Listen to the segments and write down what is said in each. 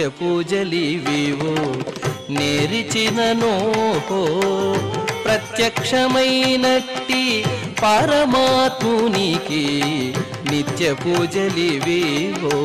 పూజలివివో నేరిచిననో ప్రత్యక్షమైనట్టి పరమాత్మునికి నిత్య పూజలివివో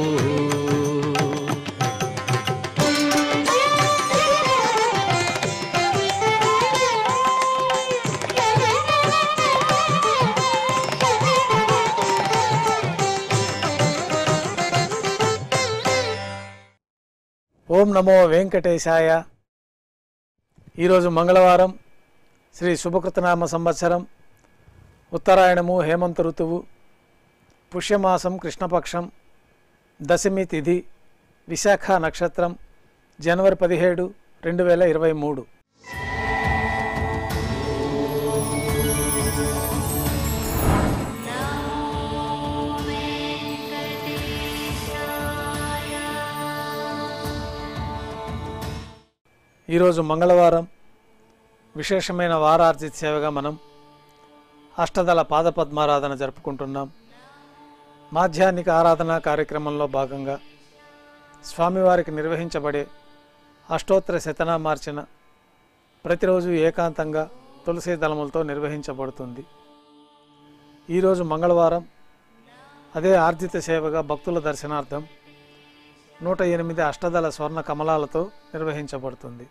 ఓం నమో వెంకటేశాయ ఈరోజు మంగళవారం శ్రీ శుభకృతనామ సంవత్సరం ఉత్తరాయణము హేమంత ఋతువు పుష్యమాసం కృష్ణపక్షం దశమి తిథి విశాఖ నక్షత్రం జనవరి పదిహేడు రెండు వేల ఇరవై మూడు ఈరోజు మంగళవారం విశేషమైన వారార్జిత సేవగా మనం అష్టదళ పాదపద్మారాధన జరుపుకుంటున్నాం మాధ్యాహ్నిక ఆరాధన కార్యక్రమంలో భాగంగా స్వామివారికి నిర్వహించబడే అష్టోత్తర శతనామార్చన ప్రతిరోజు ఏకాంతంగా తులసి దళములతో నిర్వహించబడుతుంది ఈరోజు మంగళవారం అదే ఆర్జిత సేవగా భక్తుల దర్శనార్థం నూట ఎనిమిది అష్టదళ స్వర్ణ కమలాలతో నిర్వహించబడుతుంది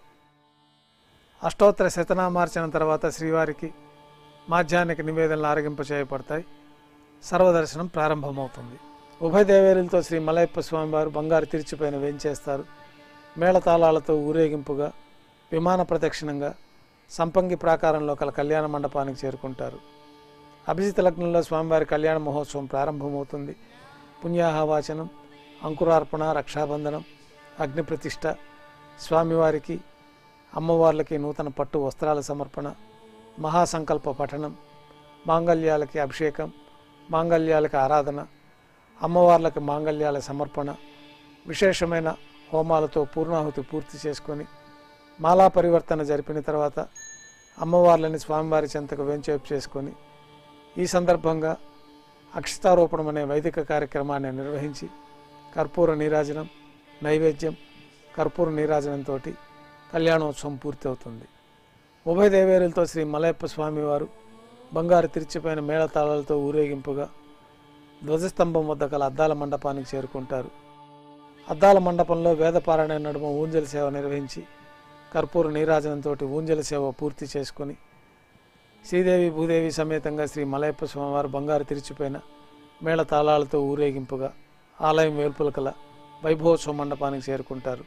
అష్టోత్తర శతనామార్చన తర్వాత శ్రీవారికి మాధ్యాహ్నిక నివేదనలు ఆరగింప చేయబడతాయి సర్వదర్శనం ప్రారంభమవుతుంది ఉభయ దేవేరులతో శ్రీ మలయప్ప స్వామివారు బంగారు తిరిచిపైన వేంచేస్తారు మేళతాళాలతో ఊరేగింపుగా విమాన ప్రదక్షిణంగా సంపంగి ప్రాకారంలో కల కళ్యాణ మండపానికి చేరుకుంటారు అభిజిత లగ్నంలో స్వామివారి కళ్యాణ మహోత్సవం ప్రారంభమవుతుంది పుణ్యాహవాచనం అంకురార్పణ రక్షాబంధనం అగ్ని ప్రతిష్ట స్వామివారికి అమ్మవార్లకి నూతన పట్టు వస్త్రాల సమర్పణ మహాసంకల్ప పఠనం మాంగళ్యాలకి అభిషేకం మాంగళ్యాలకి ఆరాధన అమ్మవార్లకి మాంగళ్యాల సమర్పణ విశేషమైన హోమాలతో పూర్ణాహుతి పూర్తి చేసుకొని మాలా పరివర్తన జరిపిన తర్వాత అమ్మవార్లని స్వామివారి చెంతకు వెంచేపు చేసుకొని ఈ సందర్భంగా అక్షతారోపణం అనే వైదిక కార్యక్రమాన్ని నిర్వహించి కర్పూర నీరాజనం నైవేద్యం కర్పూర నీరాజనంతో కళ్యాణోత్సవం పూర్తవుతుంది ఉభయ దేవేరులతో శ్రీ మలయప్ప స్వామివారు బంగారు తిరిచిపోయిన మేళతాళాలతో ఊరేగింపుగా ధ్వజస్తంభం వద్ద గల అద్దాల మండపానికి చేరుకుంటారు అద్దాల మండపంలో వేదపారాయణ నడుమ ఊంజల సేవ నిర్వహించి కర్పూర నీరాజనంతో ఊంజల సేవ పూర్తి చేసుకొని శ్రీదేవి భూదేవి సమేతంగా శ్రీ మలయప్ప స్వామివారు బంగారు తిరిచిపోయిన మేళ తాళాలతో ఊరేగింపుగా ఆలయం వేల్పుల కల వైభవోత్సవ మండపానికి చేరుకుంటారు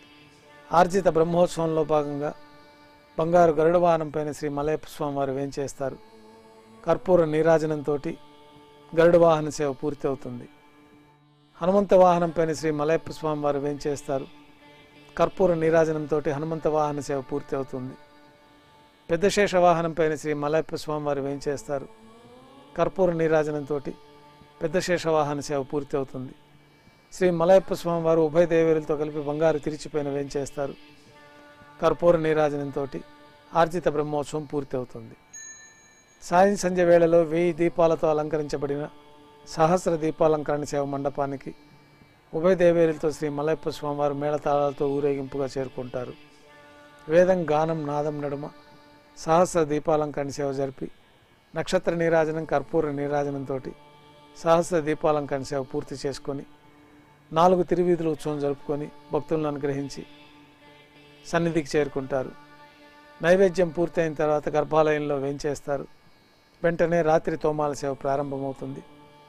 ఆర్జిత బ్రహ్మోత్సవంలో భాగంగా బంగారు గరుడ వాహనంపైన శ్రీ మలయప్ప స్వామివారు వేంచేస్తారు కర్పూర నీరాజనంతో గరుడ వాహన సేవ పూర్తి అవుతుంది హనుమంత వాహనంపైన శ్రీ మలయప్ప స్వామివారు వేంచేస్తారు కర్పూర నీరాజనంతో హనుమంత వాహన సేవ పూర్తి అవుతుంది పెద్ద శేష వాహనంపైన శ్రీ మలయప్ప స్వామివారు వేంచేస్తారు కర్పూర నీరాజనంతో పెద్ద శేష వాహన సేవ పూర్తి అవుతుంది శ్రీ మలయప్ప స్వామివారు ఉభయ దేవేరులతో కలిపి బంగారు తిరిచిపోయిన వేంచేస్తారు కర్పూర నీరాజనంతో ఆర్జిత బ్రహ్మోత్సవం పూర్తి అవుతుంది సాయం సంధ్య వేళలో వెయ్యి దీపాలతో అలంకరించబడిన సహస్ర దీపాలంకరణ సేవ మండపానికి ఉభయ దేవేరులతో శ్రీ మలయప్ప స్వామివారు మేళతాళాలతో ఊరేగింపుగా చేరుకుంటారు వేదం గానం నాదం నడుమ సహస్ర దీపాలంకరణ సేవ జరిపి నక్షత్ర నీరాజనం కర్పూర నీరాజనంతో సహస్ర దీపాలంకరణ సేవ పూర్తి చేసుకొని నాలుగు తిరువీధుల ఉత్సవం జరుపుకొని భక్తులను అనుగ్రహించి సన్నిధికి చేరుకుంటారు నైవేద్యం పూర్తయిన తర్వాత గర్భాలయంలో వేంచేస్తారు వెంటనే రాత్రి తోమాల సేవ ప్రారంభమవుతుంది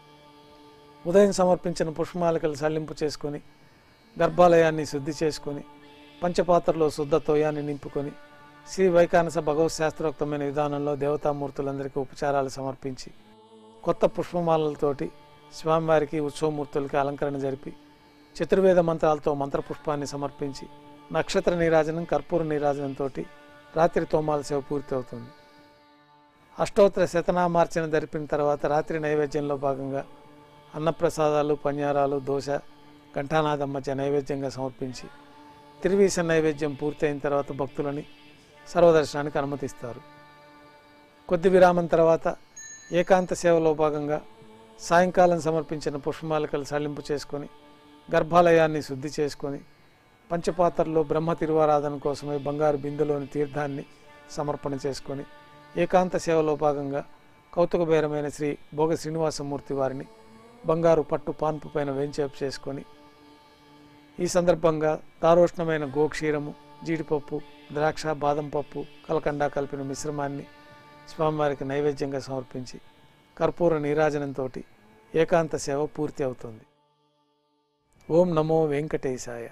ఉదయం సమర్పించిన పుష్పమాలికలు సల్లింపు చేసుకొని గర్భాలయాన్ని శుద్ధి చేసుకొని పంచపాత్రలో శుద్ధ తోయాన్ని నింపుకొని శ్రీ వైకానస భగవత్ శాస్త్రోక్తమైన విధానంలో దేవతామూర్తులందరికీ ఉపచారాలు సమర్పించి కొత్త పుష్పమాలలతోటి స్వామివారికి ఉత్సవమూర్తులకి అలంకరణ జరిపి చతుర్వేద మంత్రాలతో మంత్రపుష్పాన్ని సమర్పించి నక్షత్ర నీరాజనం కర్పూర నీరాజనంతో రాత్రి తోమాల సేవ పూర్తి అవుతుంది అష్టోత్తర శతనామార్చన జరిపిన తర్వాత రాత్రి నైవేద్యంలో భాగంగా అన్నప్రసాదాలు పన్యారాలు దోశ ఘంటానాదం మధ్య నైవేద్యంగా సమర్పించి తిరువీస నైవేద్యం పూర్తయిన తర్వాత భక్తులని సర్వదర్శనానికి అనుమతిస్తారు కొద్ది విరామం తర్వాత ఏకాంత సేవలో భాగంగా సాయంకాలం సమర్పించిన పుష్పమాలికలు సల్లింపు చేసుకొని గర్భాలయాన్ని శుద్ధి చేసుకొని పంచపాత్రలో బ్రహ్మ తిరువారాధన కోసమై బంగారు బిందెలోని తీర్థాన్ని సమర్పణ చేసుకొని ఏకాంత సేవలో భాగంగా కౌతుకబేరమైన శ్రీ భోగ శ్రీనివాసమూర్తి వారిని బంగారు పట్టు పాన్పు పైన వేంచేపు చేసుకొని ఈ సందర్భంగా దారోష్ణమైన గోక్షీరము జీడిపప్పు ద్రాక్ష బాదం పప్పు కలకండా కలిపిన మిశ్రమాన్ని స్వామివారికి నైవేద్యంగా సమర్పించి కర్పూర నీరాజనంతో ఏకాంత సేవ పూర్తి అవుతుంది ఓం నమో వెంకటేశాయ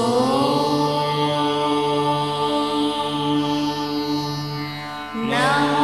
Now